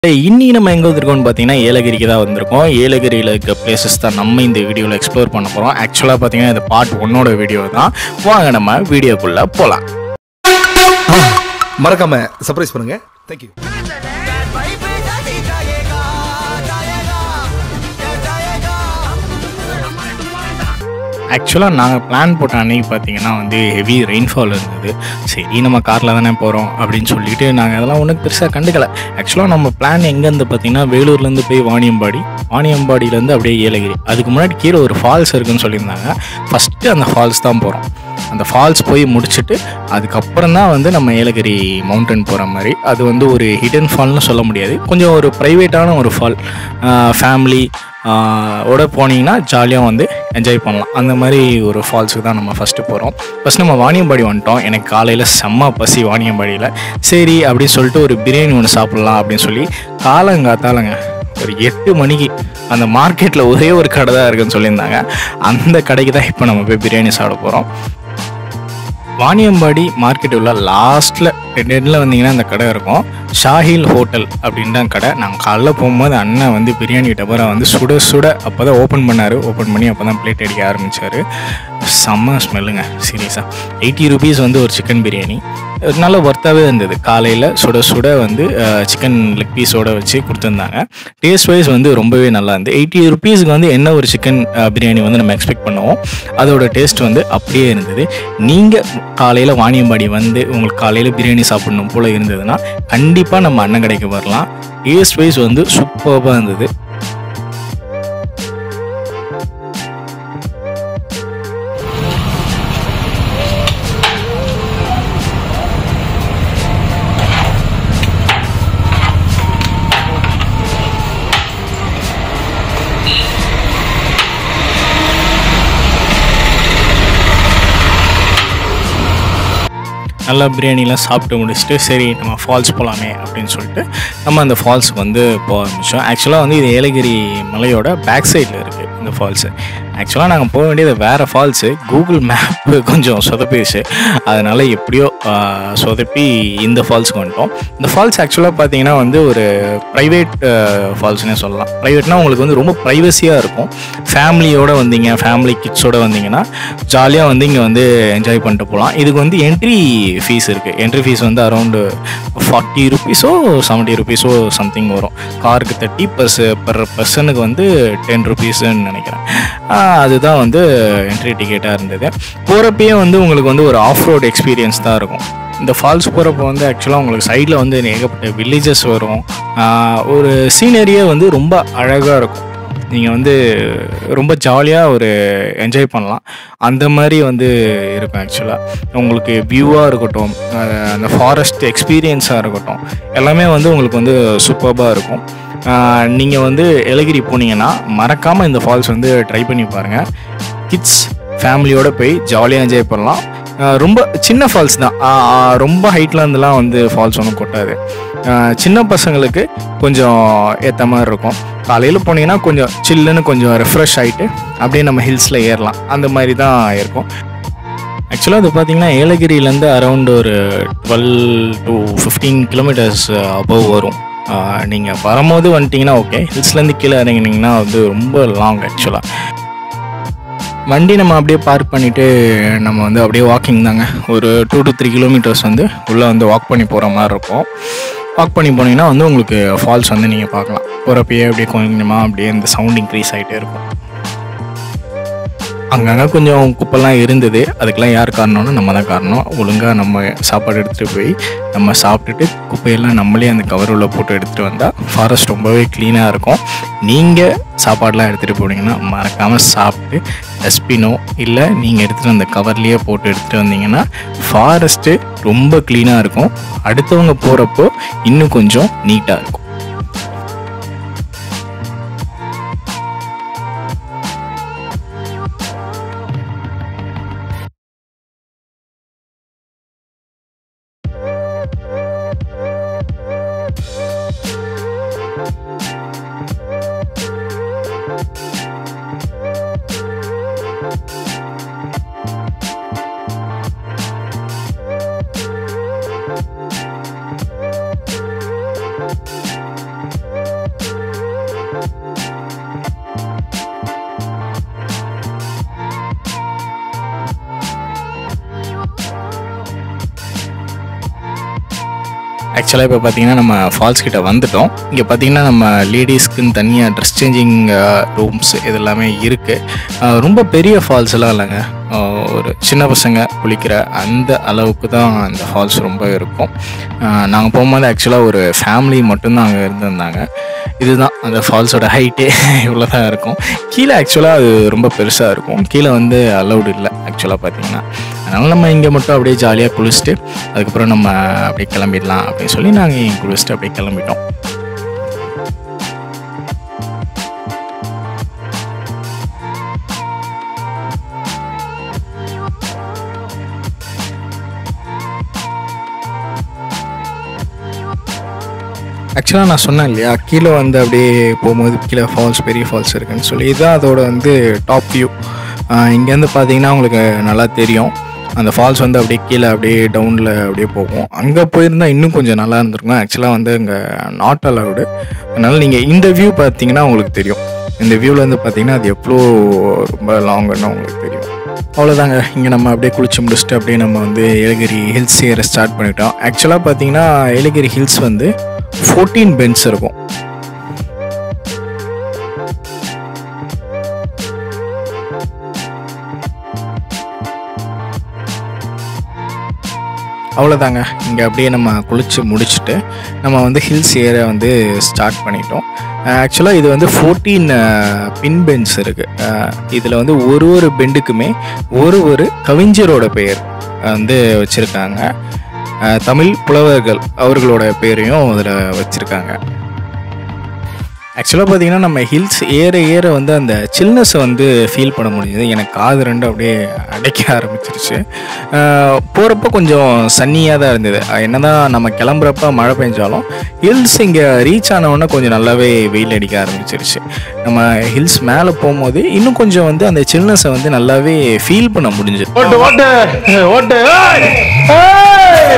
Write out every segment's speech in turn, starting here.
இன்னைக்கு நம்ம எங்கே வந்திருக்கோம்னு பார்த்தீங்கன்னா ஏலகிரிக்கு தான் வந்திருக்கோம் ஏலகிரியில் இருக்க பிளேசஸ் தான் நம்ம இந்த வீடியோவில் எக்ஸ்ப்ளோர் பண்ண போகிறோம் ஆக்சுவலாக பார்த்தீங்கன்னா இது பார்ட் ஒன்னோட வீடியோ தான் வாங்க நம்ம வீடியோக்குள்ளே போகலாம் மறக்காம சர்ப்ரைஸ் பண்ணுங்க தேங்க்யூ ஆக்சுவலாக நாங்கள் பிளான் போட்ட அன்னைக்கு பார்த்தீங்கன்னா வந்து ஹெவி ரெயின்ஃபால் இருந்தது சரி நம்ம காரில் தானே போகிறோம் அப்படின்னு சொல்லிட்டு நாங்கள் அதெல்லாம் ஒன்றும் பெருசாக கண்டுக்கல ஆக்சுவலாக நம்ம பிளான் எங்கேருந்து பார்த்தீங்கன்னா வேலூர்லேருந்து போய் வாணியம்பாடி வாணியம்பாடியிலேருந்து அப்படியே ஏலகிரி அதுக்கு முன்னாடி கீழே ஒரு ஃபால்ஸ் இருக்குன்னு சொல்லியிருந்தாங்க ஃபஸ்ட்டு அந்த ஃபால்ஸ் தான் போகிறோம் அந்த ஃபால்ஸ் போய் முடிச்சுட்டு அதுக்கப்புறம் தான் வந்து நம்ம ஏலகிரி மவுண்டன் போகிற மாதிரி அது வந்து ஒரு ஹிடன் ஃபால்னு சொல்ல முடியாது கொஞ்சம் ஒரு ப்ரைவேட்டான ஒரு ஃபால் ஃபேமிலி ஓட போனீங்கன்னா ஜாலியாக வந்து என்ஜாய் பண்ணலாம் அந்த மாதிரி ஒரு ஃபால்ஸுக்கு தான் நம்ம ஃபஸ்ட்டு போகிறோம் ஃபஸ்ட் நம்ம வாணியம்பாடி வந்துட்டோம் எனக்கு காலையில் செம்ம பசி வாணியம்பாடியில் சரி அப்படின்னு சொல்லிட்டு ஒரு பிரியாணி ஒன்று சாப்பிட்லாம் அப்படின்னு சொல்லி காலங்காத்தாலங்க ஒரு எட்டு மணிக்கு அந்த மார்க்கெட்டில் ஒரே ஒரு கடை தான் இருக்குன்னு சொல்லியிருந்தாங்க அந்த கடைக்கு தான் இப்போ நம்ம போய் பிரியாணி சாப்பிட போகிறோம் வாணியம்பாடி மார்க்கெட் உள்ள லாஸ்ட்டில் ரெண்டு எண்டில் வந்தீங்கன்னா அந்த கடை இருக்கும் ஷாஹில் ஹோட்டல் அப்படின்னு தான் கடை நாங்கள் காலைல போகும்போது அண்ணன் வந்து பிரியாணி டபரா வந்து சுட சுட அப்போ தான் ஓப்பன் பண்ணார் ஓப்பன் பண்ணி அப்போ தான் பிளேட் அடிக்க ஆரம்பித்தார் செம்ம ஸ்மெல்லுங்க சீரியஸாக எயிட்டி ருபீஸ் வந்து ஒரு சிக்கன் பிரியாணி நல்ல ஒர்த்தாகவே இருந்தது காலையில் சுட சுட வந்து சிக்கன் லெக் பீஸோட வச்சு கொடுத்துருந்தாங்க டேஸ்ட் வைஸ் வந்து ரொம்பவே நல்லா இருந்து எயிட்டி ருபீஸ்க்கு வந்து என்ன ஒரு சிக்கன் பிரியாணி வந்து நம்ம எக்ஸ்பெக்ட் பண்ணுவோம் அதோட டேஸ்ட் வந்து அப்படியே இருந்தது நீங்கள் காலையில் வாணியம்பாடி வந்து உங்களுக்கு காலையில் பிரியாணி சாப்பிடணும் போல் இருந்ததுன்னா கண்டிப்பாக நம்ம அண்ணன் கடைக்கு வரலாம் டேஸ்ட் வைஸ் வந்து சூப்பராக இருந்தது நல்லா பிரியாணிலாம் சாப்பிட்டு முடிச்சுட்டு சரி நம்ம ஃபால்ஸ் போகலாமே அப்படின்னு சொல்லிட்டு நம்ம அந்த ஃபால்ஸுக்கு வந்து போக ஆரம்பித்தோம் ஆக்சுவலாக வந்து இது ஏலகிரி மலையோட பேக் சைடில் இருக்குது இந்த ஃபால்ஸு ஆக்சுவலாக நாங்கள் போக வேண்டியது வேறு ஃபால்ஸு கூகுள் மேப்பு கொஞ்சம் சொதப்பிடுச்சு அதனால் எப்படியோ ஆஹ், சொதப்பி இந்த ஃபால்ஸுக்கு வந்துட்டோம் இந்த ஃபால்ஸ் ஆக்சுவலாக பார்த்தீங்கன்னா வந்து ஒரு ப்ரைவேட் ஃபால்ஸ்னே சொல்லலாம் ப்ரைவேட்னா உங்களுக்கு வந்து ரொம்ப ப்ரைவசியாக இருக்கும் ஃபேமிலியோடு வந்தீங்க ஃபேமிலி கிட்ஸோட வந்தீங்கன்னா ஜாலியாக வந்து இங்கே வந்து என்ஜாய் பண்ணிட்டு போகலாம் இதுக்கு வந்து என்ட்ரி ஃபீஸ் இருக்குது என்ட்ரி ஃபீஸ் வந்து அரௌண்டு ஃபார்ட்டி ருபீஸோ செவன்ட்டி ருபீஸோ சம்திங் வரும் காருக்கு தேர்ட்டி பர்ஸ் பர் பர்சனுக்கு வந்து டென் ருபீஸ்ன்னு நினைக்கிறேன் ஆஹ் அதுதான் வந்து என்ட்ரி டிக்கெட்டாக இருந்தது போகிறப்பயே வந்து உங்களுக்கு வந்து ஒரு ஆஃப் ரோட் எக்ஸ்பீரியன்ஸ் தான் இருக்கும் இந்த ஃபால்ஸ் போகிறப்ப வந்து ஆக்சுவலாக உங்களுக்கு சைடில் வந்து ஏகப்பட்ட வில்லேஜஸ் வரும் ஆஹ் ஒரு சீனரியே வந்து ரொம்ப அழகாக இருக்கும் நீங்கள் வந்து ரொம்ப ஜாலியாக ஒரு என்ஜாய் பண்ணலாம் அந்த மாதிரி வந்து இருக்கும் ஆக்சுவலாக உங்களுக்கு வியூவாக இருக்கட்டும் அஹ் அந்த ஃபாரஸ்ட் எக்ஸ்பீரியன்ஸாக இருக்கட்டும் எல்லாமே வந்து உங்களுக்கு வந்து சூப்பராக இருக்கும் நீங்கள் வந்து ஏலகிரி போனீங்கன்னா மறக்காமல் இந்த ஃபால்ஸ் வந்து ட்ரை பண்ணி பாருங்கள் கிட்ஸ் ஃபேமிலியோட போய் ஜாலியாக என்ஜாய் பண்ணலாம் ஆஹ் ரொம்ப சின்ன ஃபால்ஸ் தான் ஆஹ் ஆஹ் ரொம்ப ஹைட்ல இருந்துலாம் வந்து ஃபால்ஸ் ஒன்றும் கொட்டாது ஆஹ் சின்ன பசங்களுக்கு கொஞ்சம் ஏற்ற மாதிரி இருக்கும் காலையில் போனீங்கன்னா கொஞ்சம் சில்லுன்னு கொஞ்சம் ரெஃப்ரெஷ் ஆகிட்டு அப்படியே நம்ம ஹில்ஸில் ஏறலாம் அந்த மாதிரி தான் இருக்கும் ஆக்சுவலாக அது பார்த்தீங்கன்னா ஏலகிரியிலேருந்து அரௌண்ட் ஒரு twelve to fifteen kilometres above வரும் நீங்கள் வரும்போது வந்துட்டிங்கன்னா ஓகே ஹில்ஸ்லேருந்து கீழே இறங்கினீங்கன்னா வந்து ரொம்ப லாங் ஆக்சுவலாக வண்டி நம்ம அப்படியே பார்க் பண்ணிவிட்டு நம்ம வந்து அப்படியே வாக்கிங் தாங்க ஒரு டூ டு த்ரீ கிலோமீட்டர்ஸ் வந்து உள்ளே வந்து வாக் பண்ணி போகிற மாதிரி இருக்கும் வாக் பண்ணி போனீங்கன்னா வந்து உங்களுக்கு ஃபால்ஸ் வந்து நீங்கள் பார்க்கலாம் போகிறப்பயே அப்படியே கொஞ்சமாக அப்படியே இந்த சவுண்ட் இன்க்ரீஸ் ஆகிட்டே இருக்கும் அங்கங்கே கொஞ்சம் குப்பெல்லாம் இருந்தது அதுக்கெல்லாம் யார் காரணம்னா நம்ம தான் காரணம் ஒழுங்காக நம்ம சாப்பாடு எடுத்துகிட்டு போய் நம்ம சாப்பிட்டுட்டு குப்பையெல்லாம் நம்மளே அந்த கவர் உள்ள போட்டு எடுத்துகிட்டு வந்தால் ஃபாரஸ்ட் ரொம்பவே க்ளீனாக இருக்கும் நீங்கள் சாப்பாடெலாம் எடுத்துகிட்டு போனீங்கன்னா மறக்காமல் சாப்பிட்டு டஸ்ட்பினோ இல்லை நீங்கள் எடுத்துகிட்டு அந்த கவர்லேயே போட்டு எடுத்துகிட்டு வந்தீங்கன்னா ஃபாரஸ்ட்டு ரொம்ப க்ளீனாக இருக்கும் அடுத்தவங்க போகிறப்போ இன்னும் கொஞ்சம் நீட்டாக இருக்கும் ஆக்சுவலாக இப்போ பார்த்தீங்கன்னா நம்ம ஃபால்ஸ் கிட்ட வந்துட்டோம் இங்கே பார்த்தீங்கன்னா நம்ம லேடிஸ்க்குன்னு தனியாக ட்ரெஸ் சேஞ்சிங் ரூம்ஸ் இது எல்லாமே இருக்குது ரொம்ப பெரிய ஃபால்ஸ் எல்லாம் இல்லைங்க ஆஹ் ஒரு சின்ன பசங்க குளிக்கிற அந்த அளவுக்கு தான் அந்த ஃபால்ஸ் ரொம்ப இருக்கும் நாங்கள் போகும்போது ஆக்சுவலாக ஒரு ஃபேமிலி மட்டும்தான் அங்கே இருந்திருந்தாங்க இதுதான் அந்த ஃபால்ஸோட ஹைட்டே இவ்வளோ தான் இருக்கும் கீழே ஆக்சுவலாக அது ரொம்ப பெருசாக இருக்கும் கீழே வந்து அலௌடு இல்லை ஆக்சுவலாக பார்த்தீங்கன்னா அதனால் நம்ம இங்கே மட்டும் அப்படியே ஜாலியாக குளிச்சுட்டு அதுக்கப்புறம் நம்ம அப்படியே கிளம்பிடலாம் அப்படின்னு சொல்லி நாங்கள் இங்கே குளிச்சுட்டு அப்படியே கிளம்பிட்டோம் ஆக்சுவலாக நான் சொன்னேன் இல்லையா கீழே வந்து அப்படியே போகும்போது கீழே ஃபால்ஸ் பெரிய ஃபால்ஸ் இருக்குன்னு சொல்லி இதுதான் அதோட வந்து டாப் வியூ இங்கேருந்து பார்த்தீங்கன்னா உங்களுக்கு நல்லா தெரியும் அந்த ஃபால்ஸ் வந்து அப்படியே கீழே அப்படியே டவுனில் அப்படியே போகும் அங்கே போயிருந்தா இன்னும் கொஞ்சம் நல்லா இருந்திருக்கும் ஆக்சுவலாக வந்து இங்கே நாட் அலவுடு அதனால் நீங்கள் இந்த வியூ பார்த்தீங்கன்னா உங்களுக்கு தெரியும் இந்த வியூவில் வந்து பார்த்தீங்கன்னா அது எவ்வளோ ரொம்ப லாங்குன்னு உங்களுக்கு தெரியும் அவ்வளோதாங்க இங்கே நம்ம அப்படியே குளிச்சு முடிச்சுட்டு அப்படியே நம்ம வந்து ஏலகிரி ஹில்ஸ் ஏற ஸ்டார்ட் பண்ணிட்டோம் ஆக்சுவலாக பார்த்தீங்கன்னா ஏலகிரி ஹில்ஸ் வந்து ஃபோர்டீன் பென்ஸ் இருக்கும் அவ்வளோதாங்க இங்கே அப்படியே நம்ம குளிச்சு முடிச்சுட்டு நம்ம வந்து ஹில்ஸ் ஏற வந்து ஸ்டார்ட் பண்ணிட்டோம் ஆக்சுவலாக இது வந்து ஃபோர்டீன் பின் பென்ஸ் இருக்குது இதில் வந்து ஒரு ஒரு பெண்டுக்குமே ஒரு ஒரு கவிஞரோட பெயர் வந்து வச்சுருக்காங்க தமிழ் புலவர்கள் அவர்களோட பேரையும் அதில் வச்சுருக்காங்க ஆக்சுவலாக பார்த்தீங்கன்னா நம்ம ஹில்ஸ் ஏற ஏற வந்து அந்த சில்னஸை வந்து ஃபீல் பண்ண முடிஞ்சது எனக்கு காது ரெண்டு அப்படியே அடைக்க ஆரம்பிச்சிருச்சு போகிறப்ப கொஞ்சம் சன்னியாக தான் இருந்தது அஹ் என்னதான் நம்ம கிளம்புறப்ப மழை பெஞ்சாலும் ஹில்ஸ் இங்கே ரீச் ஆனவுடனே கொஞ்சம் நல்லாவே வெயில் அடிக்க ஆரம்பிச்சிருச்சு நம்ம ஹில்ஸ் மேலே போகும்போது இன்னும் கொஞ்சம் வந்து அந்த சில்னஸை வந்து நல்லாவே ஃபீல் பண்ண முடிஞ்சது ஓட்டு ஓட்டு ஓட்டு ஏய்! ஏய்!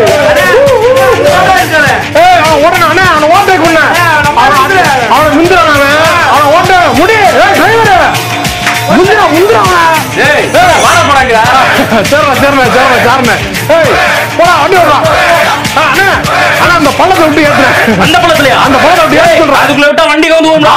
ஏய், அவன் ஓடணும், அண்ணே, அவனை ஓட்டை கொண்ணே. அவனை- அவனை முந்துறான் அவன். அவனை ஓட்ட முடி. ஏய், driver. முந்துறான், முந்துறான் அவனை. ஏய், சரிண்ணே, சரிண்ணே, சரிண்ணே, சரிண்ணே. ஏய், போடா, வண்டி ஓடுறா. ஆ, அண்ணே, அண்ணே, அந்த பள்ளத்தை விட்டு ஏத்துறேன். அந்த பழத்துலயா அந்த பள்ளத்தை விட்டு ஏத்து சொல்றேன். அதுக்குள்ள விட்டா வண்டி வந்து போகும்டா.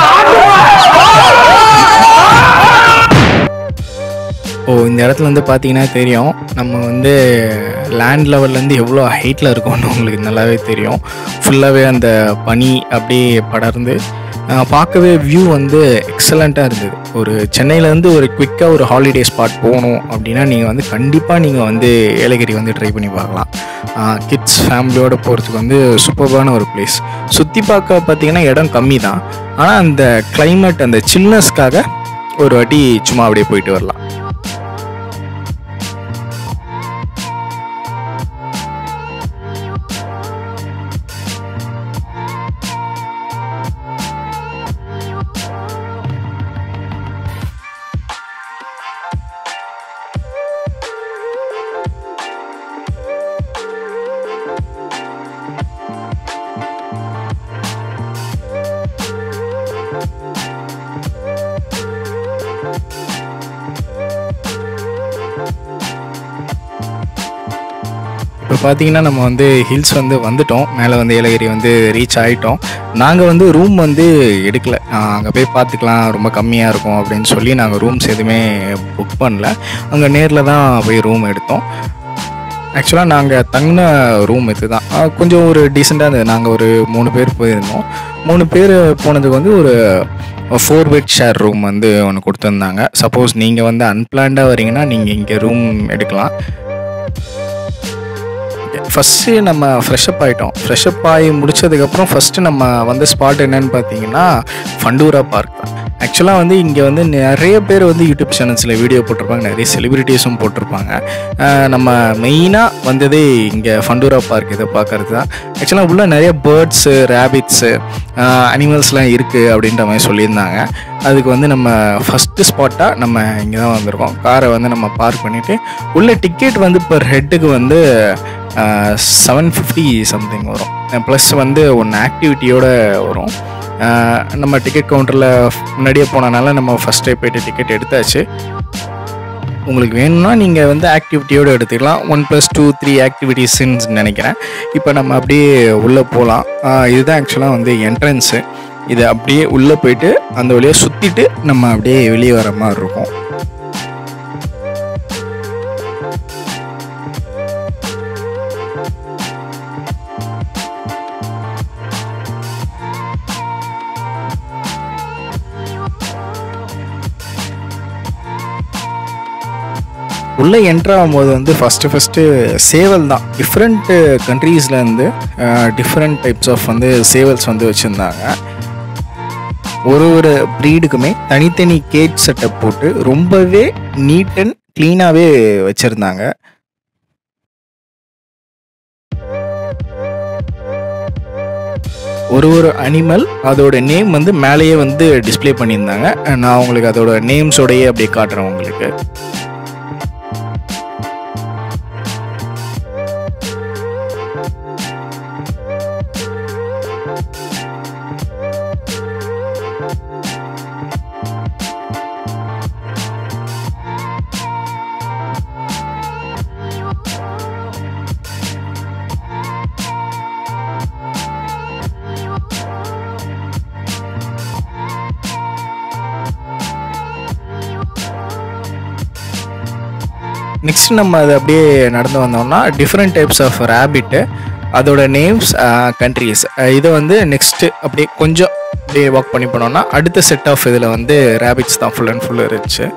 ஓ இந்த இடத்துல வந்து பார்த்தீங்கன்னா தெரியும் நம்ம வந்து லேண்ட் லெவல்லேருந்து எவ்வளோ ஹைட்டில் இருக்கோம்னு உங்களுக்கு நல்லாவே தெரியும் ஃபுல்லாகவே அந்த பனி அப்படியே படர்ந்து அஹ், பார்க்கவே வியூ வந்து எக்ஸலண்ட்டாக இருந்தது ஒரு சென்னையிலேருந்து ஒரு குவிக்காக ஒரு ஹாலிடே ஸ்பாட் போகணும் அப்படின்னா நீங்கள் வந்து கண்டிப்பாக நீங்கள் வந்து ஏலகிரி வந்து ட்ரை பண்ணி பார்க்கலாம் கிட்ஸ் ஃபேமிலியோடு போகிறதுக்கு வந்து சூப்பர்பான ஒரு பிளேஸ் சுற்றி பார்க்க பார்த்தீங்கன்னா இடம் கம்மி தான் ஆனால் அந்த climate அந்த சில்னஸ்க்காக ஒரு வாட்டி சும்மா அப்படியே போயிட்டு வரலாம் இப்போ பார்த்தீங்கன்னா நம்ம வந்து ஹில்ஸ் வந்து வந்துட்டோம் மேலே வந்து ஏலகிரி வந்து ரீச் ஆகிட்டோம் நாங்கள் வந்து ரூம் வந்து எடுக்கல அங்கே போய் பார்த்துக்கலாம் ரொம்ப கம்மியாக இருக்கும் அப்படின்னு சொல்லி நாங்கள் ரூம்ஸ் எதுவுமே புக் பண்ணல அங்கே நேரில் தான் போய் ரூம் எடுத்தோம் ஆக்சுவலாக நாங்கள் தங்கின ரூம் இது தான் கொஞ்சம் ஒரு டீசெண்டாக இருந்தது நாங்கள் ஒரு மூணு பேர் போயிருந்தோம் மூணு பேர் போனதுக்கு வந்து ஒரு ஃபோர் பெட் ஷேர் ரூம் வந்து ஒன்று கொடுத்துருந்தாங்க சப்போஸ் நீங்கள் வந்து அன்பிளான்டாக வரீங்கன்னா நீங்கள் இங்கே ரூம் எடுக்கலாம் ஃபஸ்ட்டு நம்ம ஃப்ரெஷ்அப் ஆகிட்டோம் ஃப்ரெஷ்அப் ஆகி முடிச்சதுக்கப்புறம் ஃபஸ்ட்டு நம்ம வந்த ஸ்பாட் என்னன்னு பார்த்தீங்கன்னா ஃபண்டூரா பார்க் தான் ஆக்சுவலாக வந்து இங்கே வந்து நிறைய பேர் வந்து யூடியூப் சேனல்ஸில் வீடியோ போட்டிருப்பாங்க நிறைய செலிபிரிட்டிஸும் போட்டிருப்பாங்க அஹ் நம்ம மெயினாக வந்ததே இங்கே ஃபண்டூரா பார்க் இதை பார்க்கறது தான் ஆக்சுவலாக உள்ள நிறைய பேர்ட்ஸு ரேபிட்ஸு அனிமல்ஸ்லாம் இருக்குது அப்படின்ற மாதிரி சொல்லியிருந்தாங்க அதுக்கு வந்து நம்ம ஃபஸ்ட்டு ஸ்பாட்டாக நம்ம இங்கே தான் வந்திருக்கோம் காரை வந்து நம்ம பார்க் பண்ணிவிட்டு உள்ள டிக்கெட் வந்து பர் ஹெட்டுக்கு வந்து செவன் ஃபிஃப்டி சம்திங் வரும் ப்ளஸ் வந்து ஒன்று ஆக்டிவிட்டியோட வரும் அஹ் நம்ம டிக்கெட் கவுண்டரில் முன்னாடியே போனனால நம்ம ஃபஸ்ட்டே போயிட்டு டிக்கெட் எடுத்தாச்சு உங்களுக்கு வேணும்னா நீங்கள் வந்து ஆக்டிவிட்டியோடு எடுத்துக்கலாம் ஒன் ப்ளஸ் டூ த்ரீ ஆக்டிவிட்டீஸ்ன்னு நினைக்கிறேன் இப்போ நம்ம அப்படியே உள்ளே போகலாம் இதுதான் ஆக்சுவலாக வந்து என்ட்ரன்ஸு இது அப்படியே உள்ளே போயிட்டு அந்த வழியாக சுற்றிட்டு நம்ம அப்படியே வெளியே வர மாதிரி இருக்கும் உள்ளே என்ட்ரு ஆகும்போது வந்து ஃபஸ்ட்டு ஃபஸ்ட்டு சேவல் தான் டிஃப்ரெண்ட் கண்ட்ரீஸ்லேருந்து டிஃப்ரெண்ட் டைப்ஸ் ஆஃப் வந்து சேவல்ஸ் வந்து வச்சுருந்தாங்க ஒரு ஒரு ப்ரீடுக்குமே தனித்தனி கேட் செட்டப் போட்டு ரொம்பவே நீட் அண்ட் க்ளீனாகவே வச்சுருந்தாங்க ஒரு ஒரு அனிமல் அதோட நேம் வந்து மேலேயே வந்து டிஸ்ப்ளே பண்ணியிருந்தாங்க நான் உங்களுக்கு அதோட நேம்ஸோடையே அப்படியே காட்டுறேன் உங்களுக்கு நெக்ஸ்ட் நம்ம அது அப்படியே நடந்து வந்தோம்னா டிஃப்ரெண்ட் டைப்ஸ் ஆஃப் ரேபிட்டு அதோட நேம்ஸ் கண்ட்ரீஸ் இதை வந்து நெக்ஸ்ட்டு அப்படியே கொஞ்சம் அப்படியே வாக் பண்ணி போனோம்னா அடுத்த செட் ஆஃப் இதில் வந்து ரேபிட்ஸ் தான் ஃபுல் அண்ட் ஃபுல் இருந்துச்சு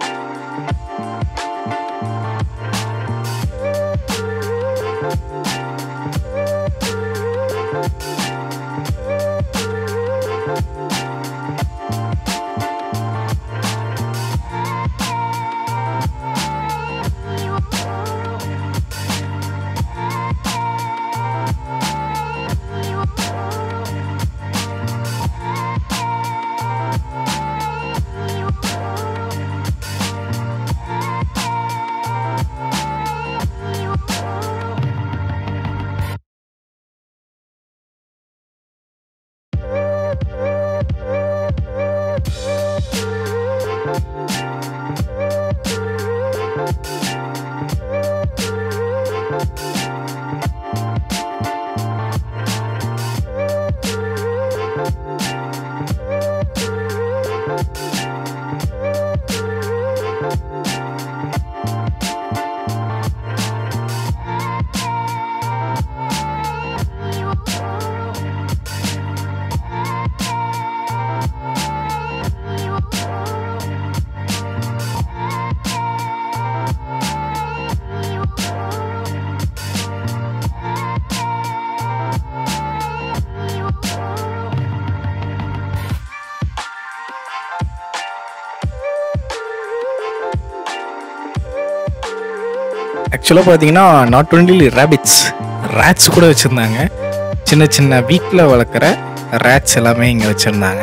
ஆக்சுவலாக பார்த்தீங்கன்னா நாட் ஒன்லி ரேபிட்ஸ் ரேட்ஸ் கூட வச்சுருந்தாங்க சின்ன சின்ன வீட்டில் வளர்க்குற ரேட்ஸ் எல்லாமே இங்கே வச்சுருந்தாங்க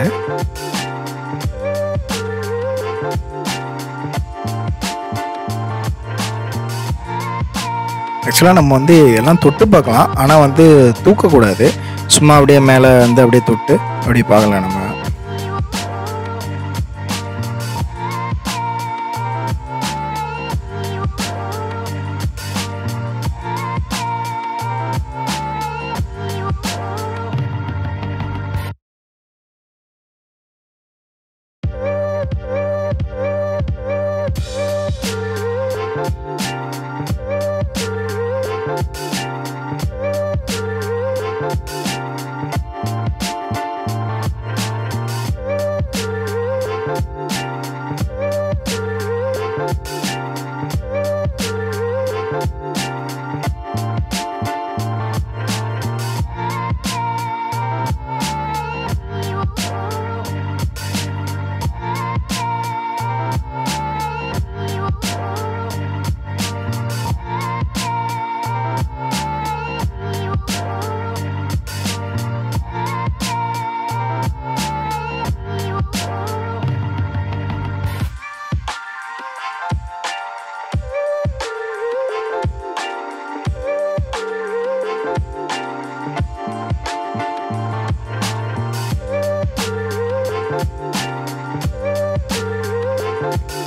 ஆக்சுவலாக நம்ம வந்து எல்லாம் தொட்டு பார்க்கலாம் ஆனால் வந்து தூக்கக்கூடாது சும்மா அப்படியே மேலே வந்து அப்படியே தொட்டு அப்படியே பார்க்கலாம் நம்ம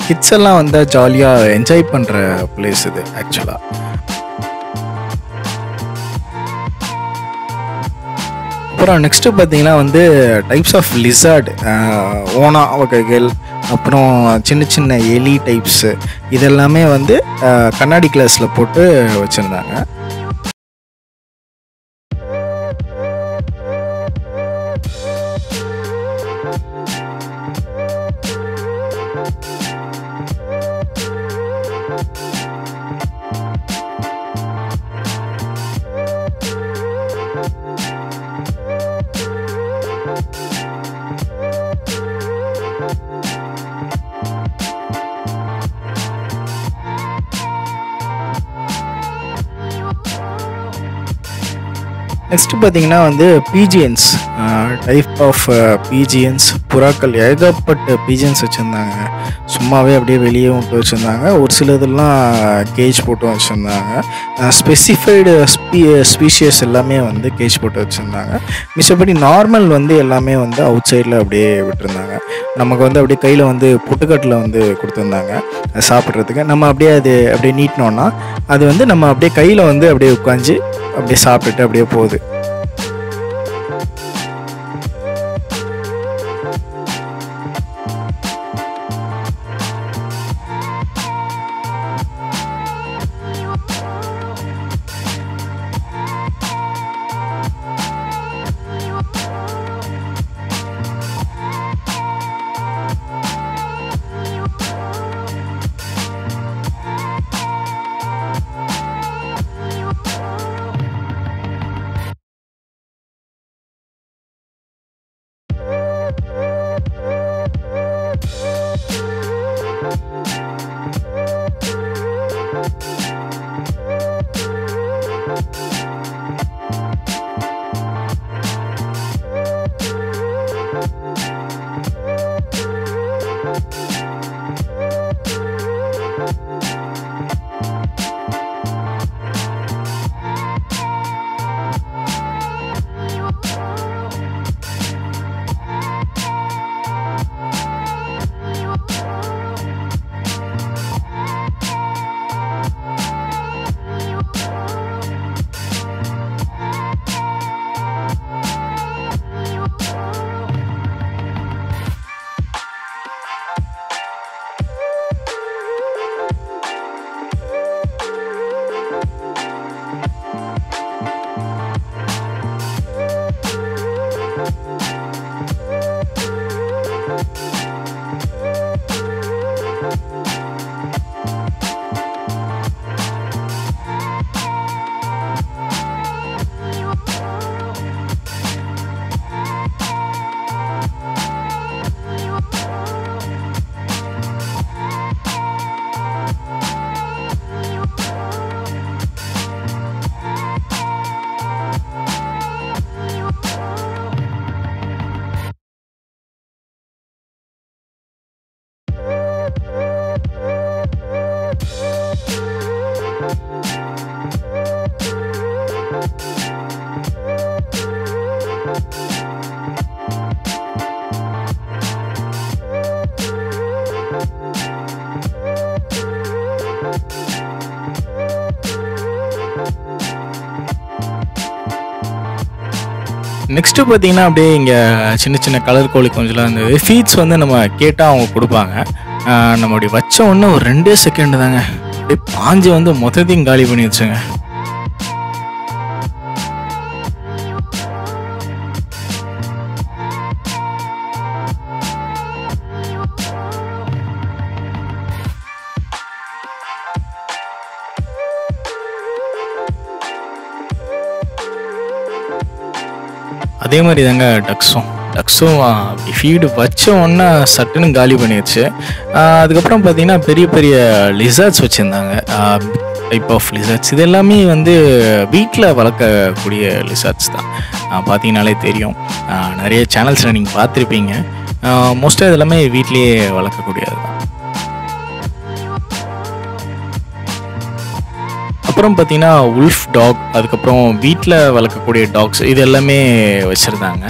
கிட்ஸ் எல்லாம் வந்தால் ஜாலியாக என்ஜாய் பண்ணுற பிளேஸ் இது ஆக்சுவலாக அப்புறம் நெக்ஸ்ட்டு பார்த்தீங்கன்னா வந்து டைப்ஸ் ஆஃப் லிசார்ட் ஓனா வகைகள் அப்புறம் சின்ன சின்ன எலி டைப்ஸு இதெல்லாமே வந்து அஹ், கண்ணாடி கிளாஸில் போட்டு வச்சுருந்தாங்க நெக்ஸ்ட் பார்த்தீங்கன்னா வந்து பீஜியன்ஸ் டைப் ஆஃப் பீஜியன்ஸ் புறாக்கள் ஏகப்பட்ட பீஜியன்ஸ் வச்சுருந்தாங்க சும்மாவே அப்படியே வெளியே விட்டு வச்சுருந்தாங்க ஒரு சிலதெல்லாம் கேஜ் போட்டு வச்சுருந்தாங்க ஸ்பெசிஃபைடு ஸ்பீ ஸ்பீஷியஸ் எல்லாமே வந்து கேஜ் போட்டு வச்சுருந்தாங்க மிச்சபடி நார்மல் வந்து எல்லாமே வந்து அவுட் சைடில் அப்படியே விட்டுருந்தாங்க நமக்கு வந்து அப்படியே கையில் வந்து புட்டுக்கட்டில் வந்து கொடுத்துருந்தாங்க அது சாப்பிட்றதுக்கு நம்ம அப்படியே அது அப்படியே நீட்டினோன்னா அது வந்து நம்ம அப்படியே கையில் வந்து அப்படியே உட்காந்து அப்படியே சாப்பிட்டுட்டு அப்படியே போகுது நெக்ஸ்ட்டு பார்த்தீங்கன்னா அப்படியே இங்கே சின்ன சின்ன கலர் கோழி கொஞ்சம்லாம் இருந்தது ஃபீட்ஸ் வந்து நம்ம கேட்டால் அவங்க கொடுப்பாங்க ஆஹ் நம்ம அப்படி வச்ச உடனே ஒரு ரெண்டே செகண்ட் தாங்க அப்படியே பாஞ்சு வந்து மொத்தத்தையும் காலி பண்ணி வச்சுங்க அதே மாதிரி தாங்க டக்ஸும் டக்ஸும் அப்படி ஃபீடு வச்ச உடனே சட்டுன்னு காலி பண்ணிடுச்சு ஆஹ் அதுக்கப்புறம் பார்த்தீங்கன்னா பெரிய பெரிய லிசர்ட்ஸ் வச்சுருந்தாங்க டைப் ஆஃப் லிசர்ட்ஸ் இது எல்லாமே வந்து வீட்டில் வளர்க்கக்கூடிய லிசர்ட்ஸ் தான் ஆஹ் பார்த்தீங்கனாலே தெரியும் ஆஹ் நிறைய சேனல்ஸில் நீங்கள் பார்த்துருப்பீங்க மோஸ்ட்டாக இது எல்லாமே வீட்லேயே வளர்க்கக்கூடியது தான் அப்புறம் பார்த்தீங்கன்னா உல்ஃப் டாக் அதுக்கப்புறம் வீட்டில் வளர்க்கக்கூடிய டாக்ஸ் இது எல்லாமே வச்சுருந்தாங்க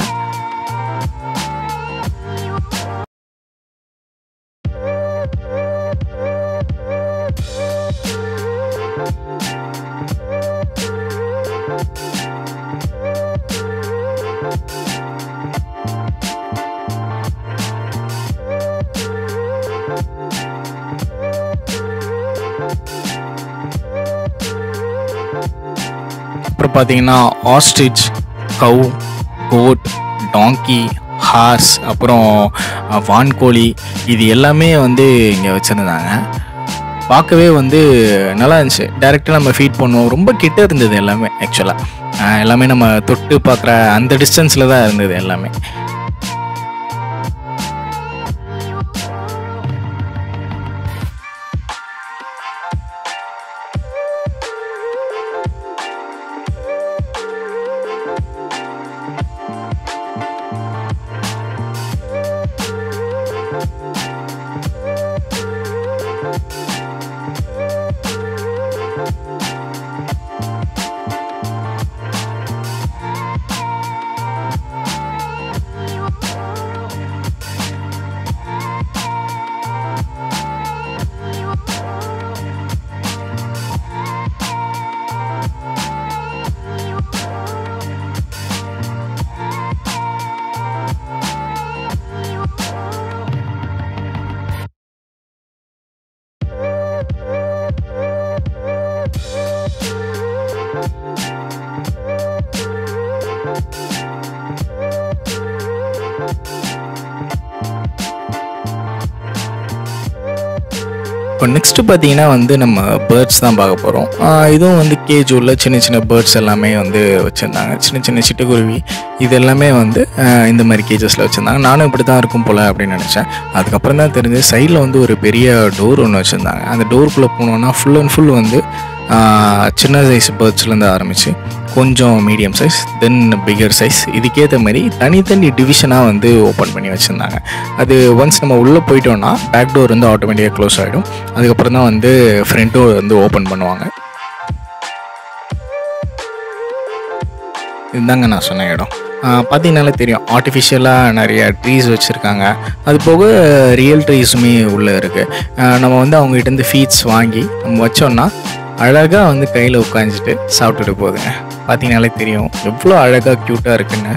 பார்த்தீங்கன்னா ஆஸ்ட்ரிச் கவு கோட் டாங்கி ஹார்ஸ் அப்புறம் அஹ், வான்கோழி இது எல்லாமே வந்து இங்கே வச்சுருந்தாங்க பார்க்கவே வந்து நல்லா இருந்துச்சு டேரெக்டாக நம்ம ஃபீட் பண்ணுவோம் ரொம்ப கிட்ட இருந்தது எல்லாமே ஆக்சுவலாக எல்லாமே நம்ம தொட்டு பார்க்குற அந்த டிஸ்டன்ஸில் தான் இருந்தது எல்லாமே இப்போ நெக்ஸ்ட்டு பார்த்தீங்கன்னா வந்து நம்ம பேர்ட்ஸ் தான் பார்க்க போகிறோம் இதுவும் வந்து கேஜ் உள்ள சின்ன சின்ன பேர்ட்ஸ் எல்லாமே வந்து வச்சுருந்தாங்க சின்ன சின்ன சிட்டுக்குருவி இது எல்லாமே வந்து ஆஹ் இந்த மாதிரி கேஜஸில் வச்சுருந்தாங்க நானும் இப்படி தான் இருக்கும் போல் அப்படின்னு நினச்சேன் அதுக்கப்புறம் தான் தெரிஞ்சு சைடில் வந்து ஒரு பெரிய டோர் ஒன்று வச்சுருந்தாங்க அந்த டோருக்குள்ளே போனோன்னா ஃபுல் அண்ட் ஃபுல் வந்து ஆஹ் சின்ன சைஸ் பேர்ட்ஸ்லேருந்து ஆரம்பித்து கொஞ்சம் medium size then bigger size இதுக்கேற்ற மாதிரி தனித்தனி டிவிஷனாக வந்து ஓப்பன் பண்ணி வச்சுருந்தாங்க அது ஒன்ஸ் நம்ம உள்ளே போயிட்டோம்னா பேக் டோர் வந்து ஆட்டோமேட்டிக்காக க்ளோஸ் ஆகிடும் அதுக்கப்புறம் தான் வந்து ஃப்ரண்ட் டோர் வந்து ஓப்பன் பண்ணுவாங்க இதுதாங்க நான் சொன்ன இடம் பார்த்தீங்கனாலே தெரியும் ஆர்டிஃபிஷியலாக நிறைய ட்ரீஸ் வச்சுருக்காங்க அது போக ரியல் ட்ரீஸுமே உள்ளே இருக்குது நம்ம வந்து அவங்ககிட்டருந்து ஃபீட்ஸ் வாங்கி நம்ம வச்சோம்னா அழகாக வந்து கையில் உட்காந்துட்டு சாப்பிட்டுட்டு போகுதுங்க பார்த்தீங்கனாலே தெரியும் எவ்வளோ அழகாக க்யூட்டாக இருக்குன்னு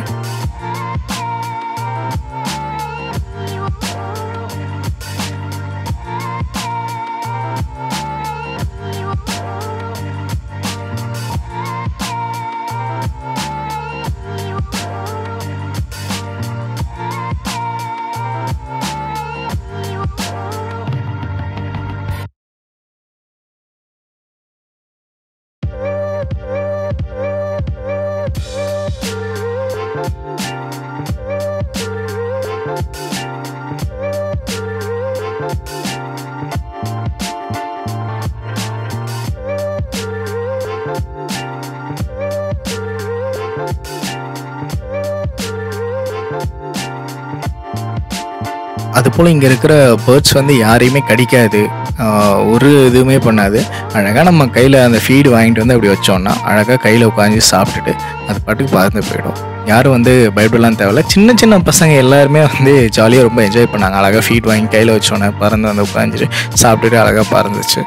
அது போல் இங்கே இருக்கிற பேர்ட்ஸ் வந்து யாரையுமே கடிக்காது ஆஹ் ஒரு இதுவுமே பண்ணாது அழகாக நம்ம கையில் அந்த ஃபீடு வாங்கிட்டு வந்து அப்படி வச்சோம்னா அழகாக கையில் உட்காந்து சாப்பிட்டுட்டு அது பாட்டுக்கு பறந்து போயிடும் யாரும் வந்து பயப்படலாம் தேவையில்ல சின்ன சின்ன பசங்க எல்லாருமே வந்து ஜாலியாக ரொம்ப என்ஜாய் பண்ணாங்க அழகாக ஃபீட் வாங்கி கையில் வச்சோன்னே பறந்து வந்து உட்காந்துட்டு சாப்பிட்டுட்டு அழகாக பறந்துச்சு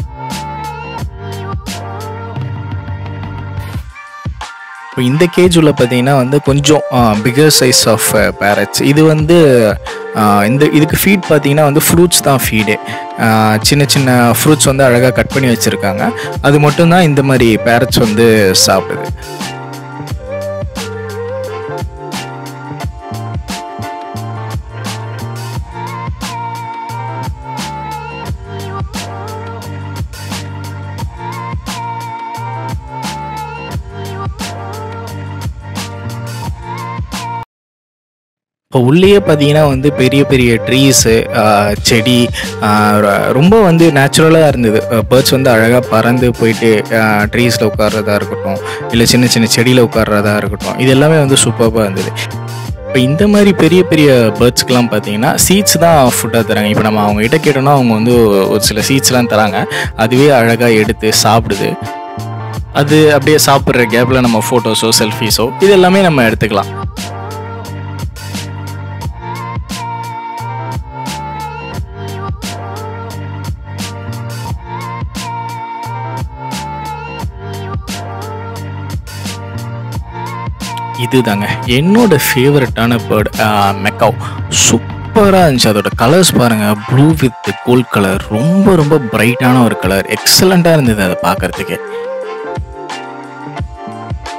இப்போ இந்த கேஜ் உள்ள பார்த்தீங்கன்னா வந்து கொஞ்சம் பிகர் சைஸ் ஆஃப் பேரட்ஸ் இது வந்து ஆஹ், இந்த இதுக்கு ஃபீட் பார்த்தீங்கன்னா வந்து ஃப்ரூட்ஸ் தான் ஃபீடு சின்ன சின்ன ஃப்ரூட்ஸ் வந்து அழகாக கட் பண்ணி வச்சுருக்காங்க அது மட்டும்தான் இந்த மாதிரி பேரட்ஸ் வந்து சாப்பிடுது இப்போ உள்ளேயே பார்த்தீங்கன்னா வந்து பெரிய பெரிய ட்ரீஸு செடி ஆஹ் ர- ரொம்ப வந்து நேச்சுரலாக இருந்தது பேர்ட்ஸ் வந்து அழகாக பறந்து போயிட்டு ட்ரீஸில் உட்கார்றதா இருக்கட்டும் இல்லை சின்ன சின்ன செடியில் உட்கார்றதா இருக்கட்டும் இது எல்லாமே வந்து சூப்பராக இருந்தது இப்போ இந்த மாதிரி பெரிய பெரிய பேர்ட்ஸ்க்கெலாம் பார்த்தீங்கன்னா சீட்ஸ் தான் ஃபுட்டாக தராங்க இப்போ நம்ம அவங்க கிட்ட கேட்டோம்னா அவங்க வந்து ஒரு சில சீட்ஸ்லாம் தராங்க அதுவே அழகாக எடுத்து சாப்பிடுது அது அப்படியே சாப்பிட்ற கேப்பில் நம்ம ஃபோட்டோஸோ செல்ஃபீஸோ இது எல்லாமே நம்ம எடுத்துக்கலாம் இதுதாங்க என்னோட ஃபேவரட்டான பேர்ட் மெக்காவ் சூப்பராக இருந்துச்சு அதோட கலர்ஸ் பாருங்கள் ப்ளூ வித் கோல்ட் கலர் ரொம்ப ரொம்ப பிரைட்டான ஒரு கலர் எக்ஸலண்ட்டாக இருந்தது அதை பார்க்கறதுக்கு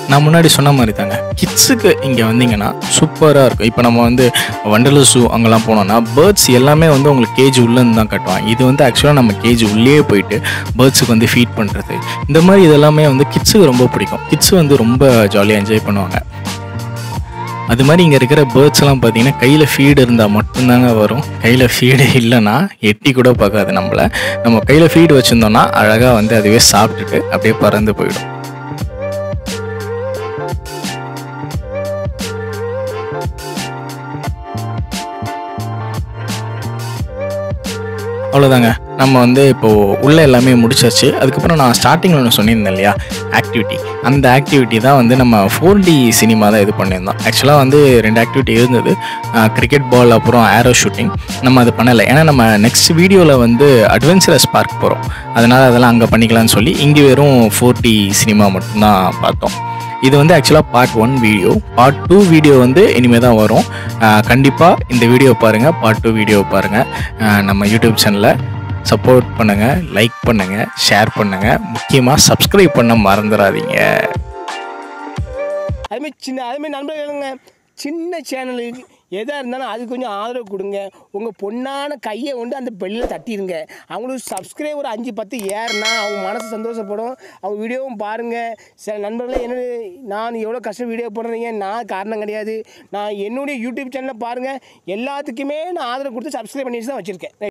நான் முன்னாடி சொன்ன மாதிரி தாங்க கிட்ஸுக்கு இங்கே வந்தீங்கன்னா சூப்பராக இருக்கும் இப்போ நம்ம வந்து வண்டலூர் ஜூ அங்கெல்லாம் போனோம்னா பேர்ட்ஸ் எல்லாமே வந்து உங்களுக்கு கேஜ் உள்ளேருந்து தான் கட்டுவாங்க இது வந்து ஆக்சுவலாக நம்ம கேஜ் உள்ளே போயிட்டு பேர்ட்ஸுக்கு வந்து ஃபீட் பண்ணுறது இந்த மாதிரி இதெல்லாமே வந்து கிட்ஸுக்கு ரொம்ப பிடிக்கும் கிட்ஸ் வந்து ரொம்ப ஜாலியாக என்ஜாய் பண்ணுவாங்க அது மாதிரி இங்கே இருக்கிற பேர்ட்ஸ் எல்லாம் பார்த்தீங்கன்னா கையில் ஃபீடு இருந்தால் மட்டும்தாங்க வரும் கையில் ஃபீடு இல்லைன்னா எட்டி கூட பார்க்காது நம்மளை நம்ம கையில் ஃபீடு வச்சுருந்தோம்னா அழகாக வந்து அதுவே சாப்பிட்டுட்டு அப்படியே பறந்து போயிடும் அவ்வளோதாங்க நம்ம வந்து இப்போது உள்ளே எல்லாமே முடிச்சாச்சு அதுக்கப்புறம் நான் ஸ்டார்டிங்கில் ஒன்று சொல்லியிருந்தேன் இல்லையா ஆக்டிவிட்டி அந்த ஆக்டிவிட்டி தான் வந்து நம்ம ஃபோர் டி சினிமா தான் இது பண்ணியிருந்தோம் ஆக்சுவலாக வந்து ரெண்டு ஆக்டிவிட்டி இருந்தது கிரிக்கெட் பால் அப்புறம் ஏரோ ஷூட்டிங் நம்ம அது பண்ணலை ஏன்னா நம்ம நெக்ஸ்ட் வீடியோவில் வந்து அட்வென்ச்சரஸ் பார்க் போகிறோம் அதனால் அதெல்லாம் அங்கே பண்ணிக்கலாம்னு சொல்லி இங்கே வெறும் ஃபோர் டி சினிமா மட்டும்தான் பார்த்தோம் இது வந்து ஆக்சுவலாக part one video part two video வந்து இனிமேல் தான் வரும் கண்டிப்பாக இந்த வீடியோ பாருங்கள் பார்ட் டூ வீடியோ பாருங்கள் நம்ம யூடியூப் சேனலில் சப்போர்ட் பண்ணுங்கள் லைக் பண்ணுங்கள் ஷேர் பண்ணுங்கள் முக்கியமாக சப்ஸ்கிரைப் பண்ண மறந்துடாதீங்க அதுமாதிரி சின்ன அதுமாதிரி நண்பர்களுங்க சின்ன சேனலுக்கு எதாக இருந்தாலும் அது கொஞ்சம் ஆதரவு கொடுங்க உங்கள் பொண்ணான கையை கொண்டு அந்த பெல்லில் தட்டிடுங்க அவங்களுக்கு சப்ஸ்கிரைபர் அஞ்சு பத்து ஏறுனா அவங்க மனசு சந்தோஷப்படும் அவங்க வீடியோவும் பாருங்கள் சில நண்பர்களே என்ன நான் எவ்வளோ கஷ்டம் வீடியோ போடுறீங்க நான் காரணம் கிடையாது நான் என்னுடைய யூடியூப் சேனலை பாருங்கள் எல்லாத்துக்குமே நான் ஆதரவு கொடுத்து சப்ஸ்கிரைப் பண்ணி வச்சு தான் வச்சுருக்கேன்